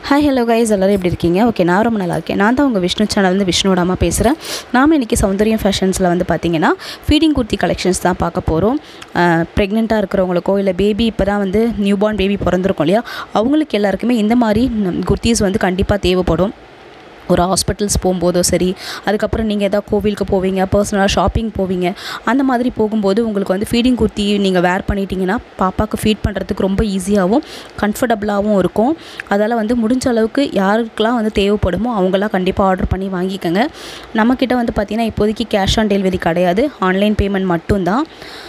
hi hello guys எல்லோரும் எப்படி இருக்கீங்க ஓகே நான் ரொம்ப நல்லா இருக்கேன் நான் தான் உங்கள் விஷ்ணு சேனல் வந்து விஷ்ணுவோட அம்மா பேசுகிறேன் நாம் இன்றைக்கி சௌந்தர்யம் ஃபேஷன்ஸில் வந்து பார்த்தீங்கன்னா ஃபீடிங் குர்த்தி கலெக்ஷன்ஸ் தான் பார்க்க போகிறோம் ப்ரெக்னெண்ட்டாக இருக்கிறவங்களுக்கோ இல்லை பேபி இப்போ தான் வந்து நியூ பார்ன் பேபி பிறந்திருக்கும் இல்லையா அவங்களுக்கு எல்லாருக்குமே இந்த மாதிரி குர்த்திஸ் வந்து கண்டிப்பாக தேவைப்படும் ஒரு ஹாஸ்பிட்டல்ஸ் போகும்போதோ சரி அதுக்கப்புறம் நீங்கள் எதாவது கோவிலுக்கு போவீங்க பர்சனலாக ஷாப்பிங் போவீங்க அந்த மாதிரி போகும்போது உங்களுக்கு வந்து ஃபீடிங் குர்த்தி நீங்கள் வேர் பண்ணிட்டீங்கன்னா பாப்பாவுக்கு ஃபீட் பண்ணுறதுக்கு ரொம்ப ஈஸியாகவும் கம்ஃபர்டபுளாகவும் இருக்கும் அதால் வந்து முடிஞ்ச அளவுக்கு யாருக்கெல்லாம் வந்து தேவைப்படுமோ அவங்களாம் கண்டிப்பாக ஆர்டர் பண்ணி வாங்கிக்கோங்க நம்மக்கிட்ட வந்து பார்த்திங்கன்னா இப்போதைக்கு கேஷ் ஆன் டெலிவரி கிடையாது ஆன்லைன் பேமெண்ட் மட்டும்தான்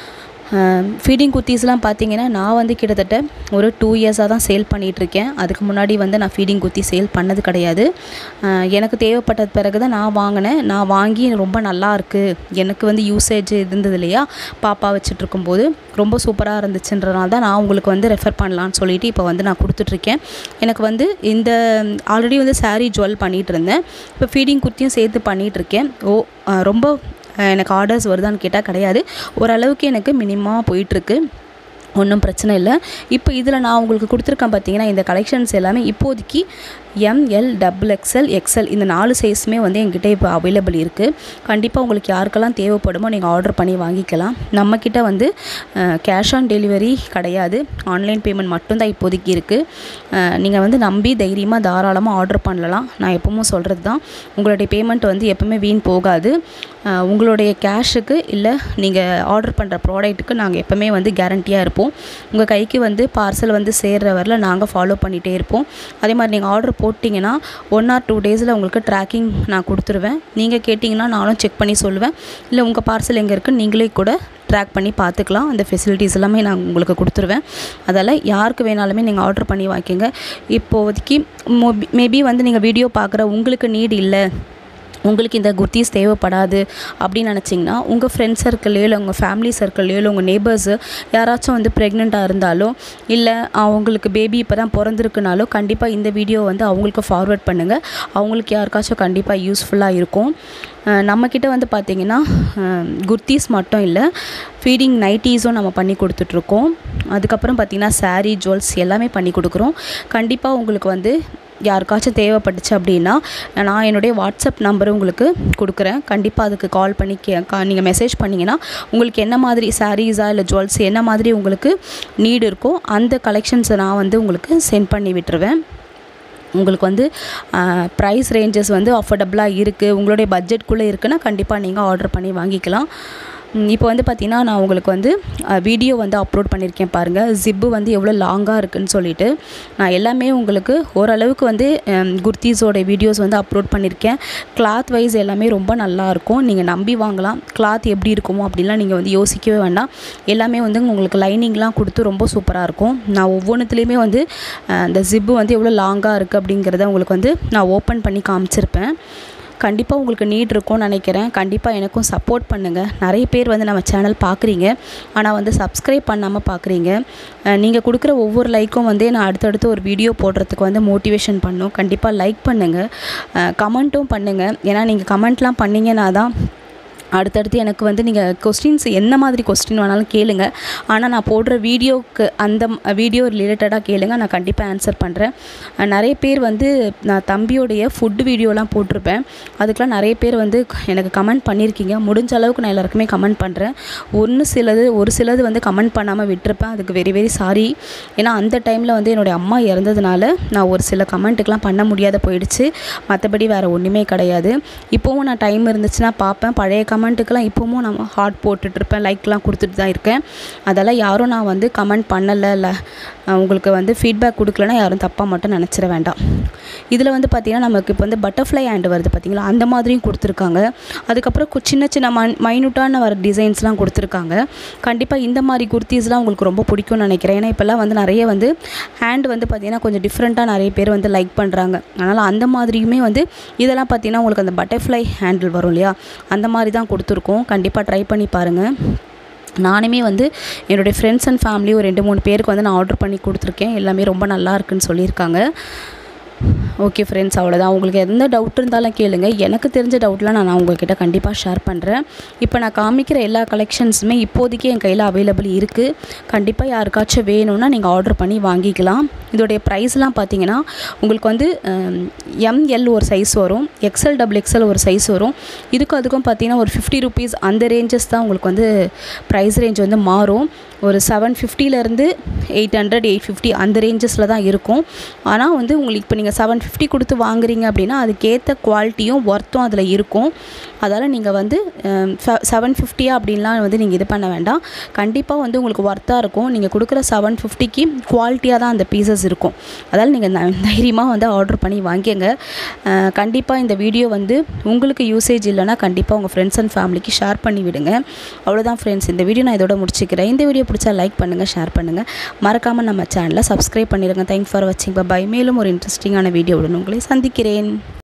ஃபீடிங் குர்த்திஸ்லாம் பார்த்தீங்கன்னா நான் வந்து கிட்டத்தட்ட ஒரு டூ இயர்ஸாக தான் சேல் பண்ணிகிட்ருக்கேன் அதுக்கு முன்னாடி வந்து நான் ஃபீடிங் குர்த்தி சேல் பண்ணது கிடையாது அஹ் எனக்கு தேவைப்பட்ட பிறகு தான் நான் வாங்கினேன் நான் வாங்கி ரொம்ப நல்லா இருக்குது எனக்கு வந்து யூசேஜ் இருந்தது இல்லையா பாப்பா வச்சுட்டு இருக்கும்போது ரொம்ப சூப்பராக இருந்துச்சுன்றனால தான் நான் உங்களுக்கு வந்து ரெஃபர் பண்ணலான்னு சொல்லிட்டு இப்போ வந்து நான் கொடுத்துட்ருக்கேன் எனக்கு வந்து இந்த ஆல்ரெடி வந்து saree ஜுவல் பண்ணிகிட்டு இருந்தேன் இப்போ ஃபீடிங் குர்த்தியும் சேர்த்து பண்ணிகிட்ருக்கேன் ஓ அஹ் ரொம்ப அஹ் எனக்கு ஆர்டர்ஸ் வருதான்னு கேட்டால் கிடையாது ஓரளவுக்கு எனக்கு மினிமமாக போயிட்டுருக்கு ஒன்றும் பிரச்சனை இல்லை இப்போ இதில் நான் உங்களுக்கு கொடுத்துருக்கேன் பார்த்தீங்கன்னா இந்த கலெக்ஷன்ஸ் எல்லாமே இப்போதைக்கு எம்எல் டபுள் எக்ஸ்எல் எக்ஸ்எல் இந்த நாலு சைஸுமே வந்து எங்கிட்ட இப்போ அவைலபிள் இருக்குது கண்டிப்பாக உங்களுக்கு யாருக்கெல்லாம் தேவைப்படுமோ நீங்கள் ஆர்டர் பண்ணி வாங்கிக்கலாம் நம்மக்கிட்ட வந்து கேஷ் ஆன் டெலிவரி கிடையாது ஆன்லைன் பேமெண்ட் மட்டும்தான் இப்போதைக்கு இருக்குது நீங்கள் வந்து நம்பி தைரியமாக தாராளமாக ஆர்டர் பண்ணலாம் நான் எப்பவும் சொல்கிறது தான் உங்களுடைய பேமெண்ட் வந்து எப்பவுமே வீண் போகாது அஹ் உங்களுடைய கேஷுக்கு இல்லை நீங்கள் ஆர்டர் பண்ணுற ப்ராடக்ட்டுக்கு நாங்கள் எப்போவுமே வந்து கேரண்டியாக இருப்போம் உங்கள் கைக்கு வந்து பார்சல் வந்து சேர்ற வரல நாங்கள் ஃபாலோ பண்ணிகிட்டே இருப்போம் அதே மாதிரி நீங்கள் ஆர்டர் போட்டிங்கன்னா ஒன் ஆர் டூ டேஸில் உங்களுக்கு ட்ராக்கிங் நான் கொடுத்துருவேன் நீங்கள் கேட்டிங்கன்னா நானும் செக் பண்ணி சொல்லுவேன் இல்லை உங்கள் பார்சல் எங்கே இருக்குன்னு நீங்களே கூட ட்ராக் பண்ணி பார்த்துக்கலாம் அந்த ஃபெசிலிட்டிஸ் எல்லாமே நான் உங்களுக்கு கொடுத்துருவேன் அதால் யாருக்கு வேணாலுமே நீங்கள் ஆர்டர் பண்ணி வாங்கிக்கோங்க இப்போதைக்கு மேபி வந்து நீங்கள் வீடியோ பார்க்குற உங்களுக்கு நீட் இல்லை உங்களுக்கு இந்த குர்த்திஸ் தேவைப்படாது அப்படின்னு நினச்சிங்கன்னா உங்கள் ஃப்ரெண்ட்ஸ் சர்க்கிள்லையோ இல்லை உங்கள் ஃபேமிலி சர்க்கிள்லையோ இல்லை உங்கள் நெய்பர்ஸு யாராச்சும் வந்து ப்ரெக்னெண்ட்டாக இருந்தாலோ இல்லை அவங்களுக்கு பேபி இப்போ தான் பிறந்திருக்குனாலோ கண்டிப்பாக இந்த வீடியோ வந்து அவங்களுக்கு ஃபார்வர்ட் பண்ணுங்கள் அவங்களுக்கு யாருக்காச்சும் கண்டிப்பாக யூஸ்ஃபுல்லாக இருக்கும் அஹ் நம்மக்கிட்ட வந்து பார்த்திங்கன்னா குர்த்திஸ் மட்டும் இல்லை ஃபீடிங் நைட்டீஸும் நம்ம பண்ணி கொடுத்துட்ருக்கோம் அதுக்கப்புறம் பார்த்திங்கன்னா saree ஜுவல்ஸ் எல்லாமே பண்ணி கொடுக்குறோம் கண்டிப்பாக உங்களுக்கு வந்து யாருக்காச்சும் தேவைப்பட்டுச்சு அப்படின்னா நான் என்னுடைய வாட்ஸ்அப் நம்பர் உங்களுக்கு கொடுக்குறேன் கண்டிப்பாக அதுக்கு கால் பண்ணி கே கா நீங்கள் மெசேஜ் பண்ணிங்கன்னா உங்களுக்கு என்ன மாதிரி சாரீஸா இல்லை ஜுவல்ஸ் என்ன மாதிரி உங்களுக்கு நீடு இருக்கோ அந்த கலெக்ஷன்ஸை நான் வந்து உங்களுக்கு சென்ட் பண்ணி விட்டுருவேன் உங்களுக்கு வந்து ப்ரைஸ் ரேஞ்சஸ் வந்து அஃபோர்டபுளாக இருக்குது உங்களுடைய பட்ஜெட்குள்ளே இருக்குன்னா கண்டிப்பாக நீங்கள் ஆர்டர் பண்ணி வாங்கிக்கலாம் ம், இப்போ வந்து பார்த்திங்கன்னா நான் உங்களுக்கு வந்து வீடியோ வந்து அப்லோட் பண்ணியிருக்கேன் பாருங்கள் ஜிப்பு வந்து எவ்வளோ லாங்காக இருக்குன்னு சொல்லிட்டு நான் எல்லாமே உங்களுக்கு ஓரளவுக்கு வந்து குர்த்தீஸோட வீடியோஸ் வந்து அப்லோட் பண்ணியிருக்கேன் கிளாத் வைஸ் எல்லாமே ரொம்ப நல்லாயிருக்கும் நீங்கள் நம்பி வாங்கலாம் கிளாத் எப்படி இருக்குமோ அப்படிலாம் நீங்கள் வந்து யோசிக்கவே வேண்டாம் எல்லாமே வந்து உங்களுக்கு லைனிங்லாம் கொடுத்து ரொம்ப சூப்பராக இருக்கும் நான் ஒவ்வொன்றுத்துலேயுமே வந்து அஹ், அந்த ஜிப்பு வந்து எவ்வளோ லாங்காக இருக்குது அப்படிங்கிறத உங்களுக்கு வந்து நான் ஓப்பன் பண்ணி காமிச்சிருப்பேன் கண்டிப்பாக உங்களுக்கு நீட் இருக்கும்னு நினைக்கிறேன் கண்டிப்பாக எனக்கும் சப்போர்ட் பண்ணுங்கள் நிறைய பேர் வந்து நம்ம சேனல் பார்க்குறீங்க ஆனால் வந்து சப்ஸ்கிரைப் பண்ணாமல் பார்க்குறீங்க நீங்கள் கொடுக்குற ஒவ்வொரு லைக்கும் வந்து நான் அடுத்தடுத்து ஒரு வீடியோ போடுறதுக்கு வந்து மோட்டிவேஷன் பண்ணும் கண்டிப்பாக லைக் பண்ணுங்கள் கமெண்ட்டும் பண்ணுங்கள் ஏன்னா நீங்கள் கமெண்ட்லாம் பண்ணிங்கன்னா தான் அடுத்தடுத்து எனக்கு வந்து நீங்கள் கொஸ்டின்ஸ் என்ன மாதிரி கொஸ்டின் வேணாலும் கேளுங்க ஆனால் நான் போடுற வீடியோக்கு அந்த வீடியோ ரிலேட்டடாக கேளுங்க நான் கண்டிப்பாக ஆன்சர் பண்ணுறேன் நிறைய பேர் வந்து நான் தம்பியோடைய ஃபுட் வீடியோலாம் போட்டிருப்பேன் அதுக்கெலாம் நிறைய பேர் வந்து எனக்கு கமெண்ட் பண்ணியிருக்கீங்க முடிஞ்ச அளவுக்கு நான் எல்லாருக்குமே கமெண்ட் பண்ணுறேன் ஒன்று சிலது ஒரு சிலது வந்து கமெண்ட் பண்ணாமல் விட்டுருப்பேன் அதுக்கு வெரி வெரி சாரி ஏன்னா அந்த டைமில் வந்து என்னுடைய அம்மா இறந்ததுனால நான் ஒரு சில கமெண்ட்டுக்கெலாம் பண்ண முடியாத போயிடுச்சு மற்றபடி வேறு ஒன்றுமே கிடையாது இப்போவும் நான் டைம் இருந்துச்சுன்னா பார்ப்பேன் பழைய கமெண்ட்டுக்கெல்லாம் இப்போவும் நம்ம ஹார்ட் போட்டுட்ருப்பேன் லைக்லாம் கொடுத்துட்டு தான் இருக்கேன் அதெல்லாம் யாரும் நான் வந்து கமெண்ட் பண்ணலை இல்லை உங்களுக்கு வந்து ஃபீட்பேக் கொடுக்கலனா யாரும் தப்பாக மட்டும் நினச்சிட வேண்டாம் இதில் வந்து பார்த்திங்கன்னா நமக்கு இப்போ வந்து பட்டர்ஃப்ளை ஹேண்டு வருது பார்த்திங்களா அந்த மாதிரியும் கொடுத்துருக்காங்க அதுக்கப்புறம் கு- சின்ன சின்ன மன் மைனூட்டான வர டிசைன்ஸ்லாம் கொடுத்துருக்காங்க கண்டிப்பாக இந்த மாதிரி குர்த்திஸ்லாம் உங்களுக்கு ரொம்ப பிடிக்கும்னு நினைக்கிறேன் ஏன்னா இப்போல்லாம் வந்து நிறைய வந்து ஹேண்ட் வந்து பார்த்திங்கன்னா கொஞ்சம் டிஃப்ரெண்ட்டாக நிறைய பேர் வந்து லைக் பண்ணுறாங்க அதனால் அந்த மாதிரியுமே வந்து இதெல்லாம் பார்த்திங்கன்னா உங்களுக்கு அந்த பட்டர்ஃப்ளை ஹேண்டில் வரும் இல்லையா அந்த மாதிரி தான் கொடுத்துருக்கோம் கண்டிப்பாக ட்ரை பண்ணி பாருங்கள் நானுமே வந்து என்னுடைய ஃப்ரெண்ட்ஸ் அண்ட் ஃபேமிலி ஒரு ரெண்டு மூணு பேருக்கு வந்து நான் ஆர்டர் பண்ணி கொடுத்துருக்கேன் எல்லாமே ரொம்ப நல்லா இருக்குன்னு சொல்லியிருக்காங்க ஓகே ஃப்ரெண்ட்ஸ் அவ்வளோதான் உங்களுக்கு எந்த டவுட் இருந்தாலும் கேளுங்க எனக்கு தெரிஞ்ச டவுட்லாம் நான் நான் உங்ககிட்ட கண்டிப்பாக ஷேர் பண்ணுறேன் இப்போ நான் காமிக்கிற எல்லா கலெக்ஷன்ஸுமே இப்போதைக்கு என் கையில் அவைலபிள் இருக்குது கண்டிப்பாக யாருக்காச்சும் வேணும்னா நீங்கள் ஆர்டர் பண்ணி வாங்கிக்கலாம் இதோடைய ப்ரைஸ்லாம் பார்த்தீங்கன்னா உங்களுக்கு வந்து எம்எல் ஒரு சைஸ் வரும் எக்ஸல் டபுள் எக்ஸல் ஒரு சைஸ் வரும் இதுக்கும் அதுக்கும் பார்த்தீங்கன்னா ஒரு ஃபிஃப்டி ருபீஸ் அந்த ரேஞ்சஸ் தான் உங்களுக்கு வந்து ப்ரைஸ் ரேஞ்ச் வந்து மாறும் ஒரு செவன் ஃபிஃப்டிலேருந்து எயிட் ஹண்ட்ரட் எயிட் ஃபிஃப்டி அந்த ரேஞ்சஸில் தான் இருக்கும் ஆனால் வந்து உங்களுக்கு இப்போ நீங்கள் செவன் ஃபிஃப்டி கொடுத்து வாங்குறீங்க அப்படின்னா அதுக்கேற்ற குவாலிட்டியும் ஒர்த்தும் அதில் இருக்கும் அதால் நீங்கள் வந்து செவன் ஃபிஃப்டியா அப்படின்லாம் வந்து நீங்கள் இது பண்ண வேண்டாம் கண்டிப்பாக வந்து உங்களுக்கு ஒர்த்தாக இருக்கும் நீங்கள் கொடுக்குற செவன் ஃபிஃப்டிக்கு குவாலிட்டியாக தான் அந்த பீசஸ் இருக்கும் அதால் நீங்கள் தைரியமாக வந்து ஆர்டர் பண்ணி வாங்கிங்க கண்டிப்பாக இந்த வீடியோ வந்து உங்களுக்கு யூசேஜ் இல்லைனா கண்டிப்பாக உங்கள் ஃப்ரெண்ட்ஸ் அண்ட் ஃபேமிலிக்கு ஷேர் பண்ணி விடுங்க அவ்வளோதான் ஃப்ரெண்ட்ஸ் இந்த வீடியோ நான் இதோட முடிச்சுக்கிறேன் இந்த வீடியோ பிடிச்சா லைக் பண்ணுங்கள் ஷேர் பண்ணுங்கள் மறக்காமல் நம்ம சேனலை சப்ஸ்கிரைப் பண்ணிடுங்க தேங்க்ஸ் ஃபார் வாட்சிங் பை மேலும் ஒரு இன்ட்ரெஸ்டிங்கான வீடியோவுடன் உங்களை சந்திக்கிறேன்